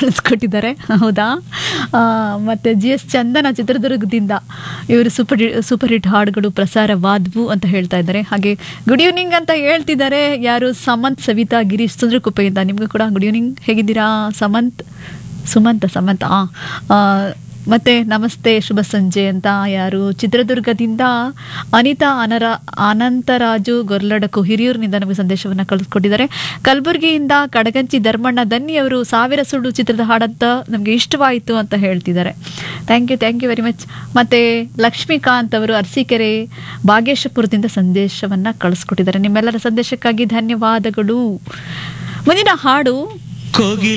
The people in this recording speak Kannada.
ಕಳಿಸ್ಕೊಟ್ಟಿದ್ದಾರೆ ಹೌದಾ ಆ, ಮತ್ತೆ ಜಿ ಎಸ್ ಚಂದನ ಚಿತ್ರದುರ್ಗದಿಂದ ಇವರು ಸೂಪರ್ ಸೂಪರ್ ಹಿಟ್ ಹಾಡುಗಳು ಪ್ರಸಾರವಾದ್ವು ಅಂತ ಹೇಳ್ತಾ ಇದ್ದಾರೆ ಹಾಗೆ ಗುಡ್ ಈವ್ನಿಂಗ್ ಅಂತ ಹೇಳ್ತಿದ್ದಾರೆ ಯಾರು ಸಮಂತ್ ಸವಿತಾ ಗಿರೀಶ್ ಚಂದ್ರಕುಪ್ಪೆಯಿಂದ ನಿಮಗೂ ಕೂಡ ಗುಡ್ ಈವ್ನಿಂಗ್ ಹೇಗಿದ್ದೀರಾ ಸಮಂತ್ ಸುಮಂತ ಸಮಂತ ಆ, ಆ, ಮತ್ತೆ ನಮಸ್ತೆ ಶುಭ ಸಂಜೆ ಅಂತ ಯಾರು ಚಿತ್ರದುರ್ಗದಿಂದ ಅನಿತಾ ಅನರ ಅನಂತರಾಜು ಗೊರ್ಲಡಕು ಹಿರಿಯೂರಿನಿಂದ ನಮಗೆ ಸಂದೇಶವನ್ನು ಕಳಿಸ್ಕೊಟ್ಟಿದ್ದಾರೆ ಕಲಬುರಗಿಯಿಂದ ಕಡಗಂಚಿ ಧರ್ಮಣ್ಣ ದನ್ನಿ ಅವರು ಸಾವಿರ ಸುಳ್ಳು ಚಿತ್ರದ ಹಾಡಂತ ನಮಗೆ ಇಷ್ಟವಾಯಿತು ಅಂತ ಹೇಳ್ತಿದ್ದಾರೆ thank you thank you very much ಮತ್ತೆ ಲಕ್ಷ್ಮೀಕಾಂತ್ ಅವರು ಅರಸೀಕೆರೆ ಬಾಗೇಶಪುರದಿಂದ ಸಂದೇಶವನ್ನು ಕಳಿಸ್ಕೊಟ್ಟಿದ್ದಾರೆ ನಿಮ್ಮೆಲ್ಲರ ಸಂದೇಶಕ್ಕಾಗಿ ಧನ್ಯವಾದಗಳು ಮುಂದಿನ ಹಾಡು ಕೋಗಿಲೆ